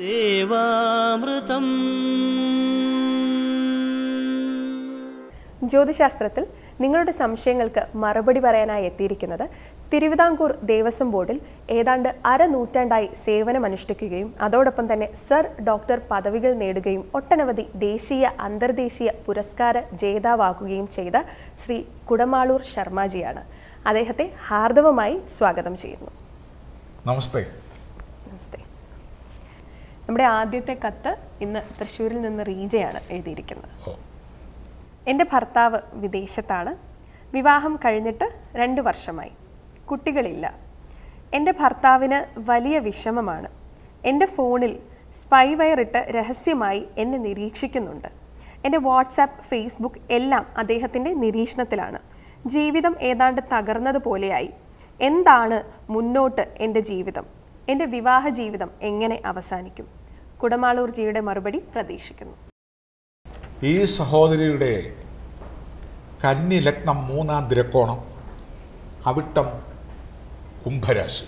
ദേവാമൃതം ജ്യോതിശാസ്ത്രത്തിൽ നിങ്ങളുടെ സംശയങ്ങൾക്ക് മറുപടി പറയാനായി എത്തിയിരിക്കുന്നത് തിരുവിതാംകൂർ ദേവസ്വം ബോർഡിൽ ഏതാണ്ട് അരനൂറ്റാണ്ടായി സേവനമനുഷ്ഠിക്കുകയും അതോടൊപ്പം തന്നെ സർ ഡോക്ടർ പദവികൾ നേടുകയും ഒട്ടനവധി ദേശീയ അന്തർദേശീയ പുരസ്കാര ജേതാവാകുകയും ചെയ്ത ശ്രീ കുടമാളൂർ ശർമാജിയാണ് അദ്ദേഹത്തെ ഹാർദവമായി സ്വാഗതം ചെയ്യുന്നു നമസ്തേ നമസ്തേ നമ്മുടെ ആദ്യത്തെ കത്ത് ഇന്ന് തൃശ്ശൂരിൽ നിന്ന് റീജയാണ് എഴുതിയിരിക്കുന്നത് ഓ എൻ്റെ ഭർത്താവ് വിദേശത്താണ് വിവാഹം കഴിഞ്ഞിട്ട് രണ്ട് വർഷമായി കുട്ടികളില്ല എൻ്റെ ഭർത്താവിന് വലിയ വിഷമമാണ് എൻ്റെ ഫോണിൽ സ്പൈവയർ ഇട്ട് രഹസ്യമായി എന്നെ നിരീക്ഷിക്കുന്നുണ്ട് എൻ്റെ വാട്സാപ്പ് ഫേസ്ബുക്ക് എല്ലാം അദ്ദേഹത്തിൻ്റെ നിരീക്ഷണത്തിലാണ് ജീവിതം ഏതാണ്ട് തകർന്നതുപോലെയായി എന്താണ് മുന്നോട്ട് എൻ്റെ ജീവിതം എൻ്റെ വിവാഹ ജീവിതം എങ്ങനെ അവസാനിക്കും കുടമാളൂർ ജിയുടെ മറുപടി പ്രതീക്ഷിക്കുന്നു ഈ സഹോദരിയുടെ കന്നി ലഗ്നം മൂന്നാം തിരക്കോണം അവിട്ടം കുംഭരാശി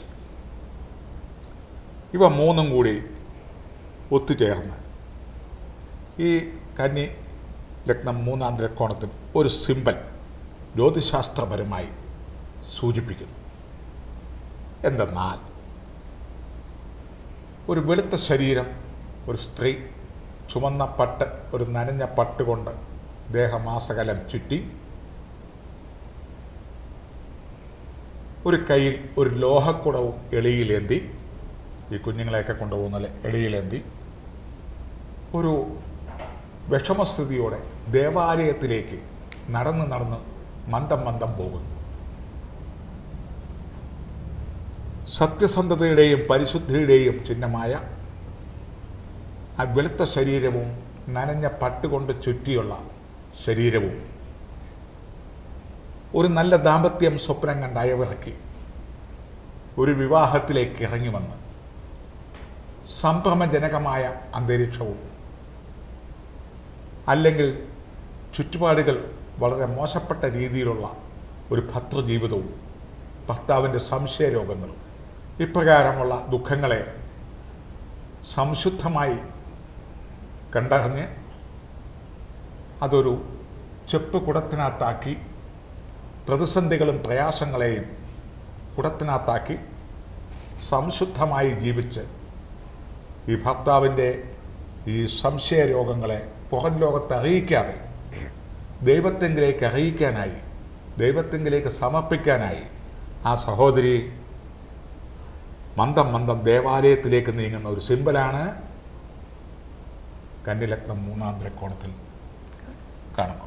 ഇവ മൂന്നും കൂടി ഒത്തുചേർന്ന് ഈ കന്നി ലഗ്നം മൂന്നാം തിരക്കോണത്തിൽ ഒരു സിമ്പൽ ജ്യോതിശാസ്ത്രപരമായി സൂചിപ്പിക്കുന്നു എന്തെന്നാൽ ഒരു വെളുത്ത ശരീരം ഒരു സ്ത്രീ ചുമന്ന പട്ട് ഒരു നനഞ്ഞ പട്ട് കൊണ്ട് ദേഹമാസകലം ചുറ്റി ഒരു കയ്യിൽ ഒരു ലോഹക്കുടവും എളിയിലേന്തി ഈ കുഞ്ഞുങ്ങളെയൊക്കെ കൊണ്ടുപോകുന്ന എളിയിലേന്തി ഒരു വിഷമസ്ഥിതിയോടെ ദേവാലയത്തിലേക്ക് നടന്ന് നടന്ന് മന്ദം മന്ദം പോകുന്നു സത്യസന്ധതയുടെയും പരിശുദ്ധിയുടെയും ചിഹ്നമായ ആ വെളുത്ത ശരീരവും നനഞ്ഞ പട്ടുകൊണ്ട് ചുറ്റിയുള്ള ശരീരവും ഒരു നല്ല ദാമ്പത്യം സ്വപ്നം കണ്ട് അയവിറക്കി ഒരു വിവാഹത്തിലേക്ക് ഇറങ്ങി വന്ന് സംഭ്രമജനകമായ അന്തരീക്ഷവും അല്ലെങ്കിൽ ചുറ്റുപാടുകൾ വളരെ മോശപ്പെട്ട രീതിയിലുള്ള ഒരു ഭർത്തൃജീവിതവും ഭർത്താവിൻ്റെ സംശയരോഗങ്ങളും ഇപ്രകാരമുള്ള ദുഃഖങ്ങളെ സംശുദ്ധമായി കണ്ടറിഞ്ഞ് അതൊരു ചെപ്പ് കുടത്തിനകത്താക്കി പ്രതിസന്ധികളും പ്രയാസങ്ങളെയും കുടത്തിനകത്താക്കി സംശുദ്ധമായി ജീവിച്ച് ഈ ഭർത്താവിൻ്റെ ഈ സംശയരോഗങ്ങളെ പുറം ലോകത്ത് അറിയിക്കാതെ ദൈവത്തെങ്കിലേക്ക് അറിയിക്കാനായി ദൈവത്തെങ്കിലേക്ക് സമർപ്പിക്കാനായി ആ സഹോദരി മന്ദം മന്ദം ദേവാലയത്തിലേക്ക് നീങ്ങുന്ന ഒരു സിമ്പലാണ് കന്നിലഗ്നം മൂന്നാം ത്രികോണത്തിൽ കാണുന്നത്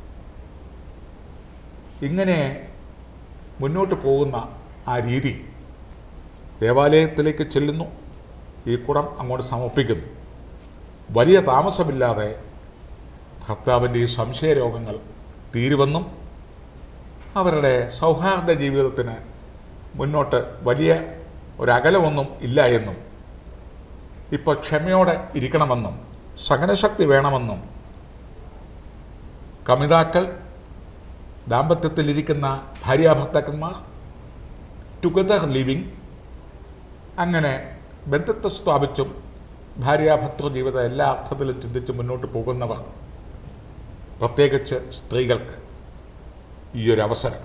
ഇങ്ങനെ മുന്നോട്ട് പോകുന്ന ആ രീതി ദേവാലയത്തിലേക്ക് ചെല്ലുന്നു ഈ കുടം അങ്ങോട്ട് സമർപ്പിക്കുന്നു വലിയ താമസമില്ലാതെ ഭർത്താവിൻ്റെ ഈ സംശയരോഗങ്ങൾ തീരുവെന്നും അവരുടെ സൗഹാർദ്ദ ജീവിതത്തിന് മുന്നോട്ട് വലിയ ഒരകലമൊന്നും ഇല്ല എന്നും ഇപ്പോൾ ക്ഷമയോടെ ഇരിക്കണമെന്നും സഹനശക്തി വേണമെന്നും കമിതാക്കൾ ദാമ്പത്യത്തിലിരിക്കുന്ന ഭാര്യാഭർത്താക്കന്മാർ ടുഗദർ ലിവിങ് അങ്ങനെ ബന്ധത്തെ സ്ഥാപിച്ചും ഭാര്യാഭർത്തൃ ജീവിതം എല്ലാ അർത്ഥത്തിലും ചിന്തിച്ച് മുന്നോട്ട് പോകുന്നവർ പ്രത്യേകിച്ച് സ്ത്രീകൾക്ക് ഈ ഒരു അവസരം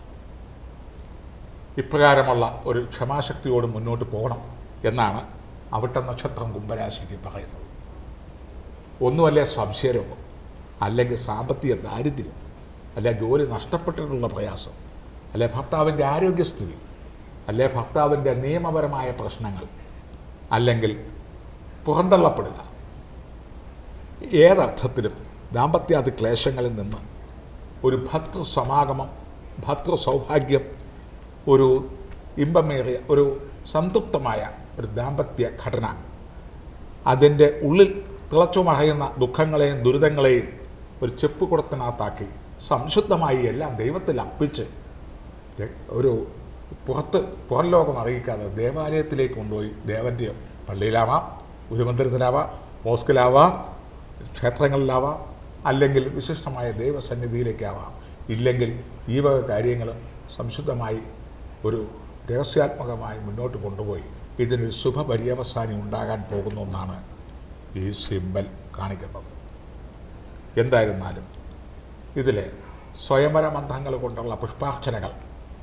ഇപ്രകാരമുള്ള ഒരു ക്ഷമാശക്തിയോട് മുന്നോട്ട് പോകണം എന്നാണ് അവിട്ട നക്ഷത്രം കുംഭരാശിക്ക് പറയുന്നത് ഒന്നുമല്ല സംശയരോഗം അല്ലെങ്കിൽ സാമ്പത്തിക ദാരിദ്ര്യം അല്ലെ ജോലി നഷ്ടപ്പെട്ടിട്ടുള്ള പ്രയാസം അല്ലെ ഭർത്താവിൻ്റെ ആരോഗ്യസ്ഥിതി അല്ലെ ഭർത്താവിൻ്റെ നിയമപരമായ പ്രശ്നങ്ങൾ അല്ലെങ്കിൽ പുറന്തള്ളപ്പെടുക ഏതർത്ഥത്തിലും ദാമ്പത്യാദി ക്ലേശങ്ങളിൽ നിന്ന് ഒരു ഭർത്തൃ സമാഗമം ഭർത്തൃ സൗഭാഗ്യം ഒരു ഇമ്പമേറിയ ഒരു സംതൃപ്തമായ ഒരു ദാമ്പത്യ ഘടന അതിൻ്റെ ഉള്ളിൽ തിളച്ചു മറയുന്ന ദുഃഖങ്ങളെയും ദുരിതങ്ങളെയും ഒരു ചെപ്പ് കുടത്തിനകത്താക്കി സംശുദ്ധമായി എല്ലാം ദൈവത്തിൽ അർപ്പിച്ച് ഒരു പുറത്ത് പുറം ലോകം അറിയിക്കാതെ ദേവാലയത്തിലേക്ക് കൊണ്ടുപോയി ദേവൻ്റെ പള്ളിയിലാവാം ഗുരുമന്ദിരത്തിലാവാം മോസ്കിലാവാം ക്ഷേത്രങ്ങളിലാവാം അല്ലെങ്കിൽ വിശിഷ്ടമായ ദൈവസന്നിധിയിലേക്കാവാം ഇല്ലെങ്കിൽ ഈ വക കാര്യങ്ങളും സംശുദ്ധമായി ഒരു രഹസ്യാത്മകമായി മുന്നോട്ട് കൊണ്ടുപോയി ഇതിനൊരു ശുഭപര്യവസാനി ഉണ്ടാകാൻ പോകുന്നു എന്നാണ് ഈ സിമ്പൽ കാണിക്കുന്നത് എന്തായിരുന്നാലും ഇതിലെ സ്വയംവര മന്ത്രങ്ങൾ കൊണ്ടുള്ള പുഷ്പാർച്ചനകൾ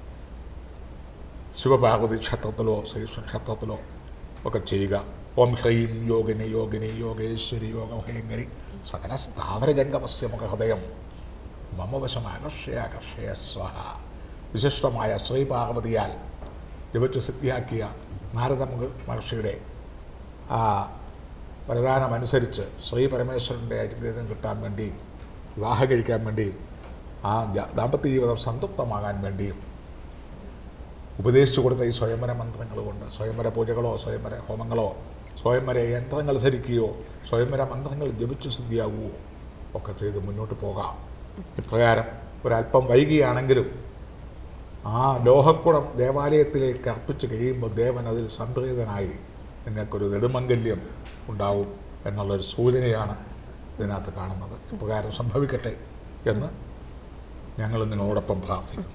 ശിവപാർവതി ക്ഷേത്രത്തിലോ ശ്രീകൃഷ്ണ ക്ഷേത്രത്തിലോ ഒക്കെ ചെയ്യുക ഓം ഹ്രീം യോഗിനി യോഗിനി യോഗേശ്വരി യോഗഹേങ്കരി സകല സ്ഥാവരജംഗമസ്യ മുഖഹൃദയം മമവശം ആകർഷയ ആകർഷയ സ്വഹ വിശിഷ്ടമായ ശ്രീ പാർവതിയാൽ ജപിച്ച് സിദ്ധിയാക്കിയ നാരദ മഹ- മഹർഷിയുടെ ആ വരദാനമനുസരിച്ച് ശ്രീ പരമേശ്വരൻ്റെ അനുഗ്രഹം കിട്ടാൻ വേണ്ടി വിവാഹം കഴിക്കാൻ വേണ്ടിയും ആ ജ- ദാമ്പത്യ ജീവിതം സംതൃപ്തമാകാൻ വേണ്ടിയും ഉപദേശിച്ചു കൊടുത്ത ഈ സ്വയംവര മന്ത്രങ്ങൾ കൊണ്ട് സ്വയംവര പൂജകളോ സ്വയംവര ഹോമങ്ങളോ സ്വയംവര യന്ത്രങ്ങൾ ധരിക്കുകയോ സ്വയംവര മന്ത്രങ്ങൾ ജപിച്ചു സിദ്ധിയാകുകയോ ഒക്കെ ചെയ്ത് മുന്നോട്ട് പോകാം ഇപ്രകാരം ഒരല്പം വൈകിയാണെങ്കിലും ആ ലോഹക്കുടം ദേവാലയത്തിലേക്ക് അർപ്പിച്ച് കഴിയുമ്പോൾ ദേവൻ അതിൽ സംപ്രീതനായി നിങ്ങൾക്കൊരു നെടുമംഗല്യം ഉണ്ടാവും എന്നുള്ളൊരു സൂചനയാണ് ഇതിനകത്ത് കാണുന്നത് ഇപ്രകാരം സംഭവിക്കട്ടെ എന്ന് ഞങ്ങൾ നിങ്ങളോടൊപ്പം പ്രാർത്ഥിക്കുന്നു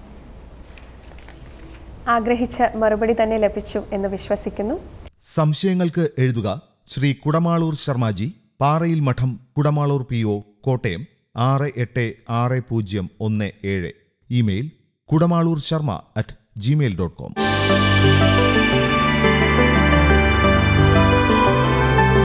ആഗ്രഹിച്ച മറുപടി തന്നെ ലഭിച്ചു എന്ന് വിശ്വസിക്കുന്നു സംശയങ്ങൾക്ക് എഴുതുക ശ്രീ കുടമാളൂർ ശർമാജി പാറയിൽ മഠം കുടമാളൂർ പി ഒ കോട്ടയം ആറ് എട്ട് ആറ് പൂജ്യം ഒന്ന് ഏഴ് email Kudamaloor Sharma at Gmail dot com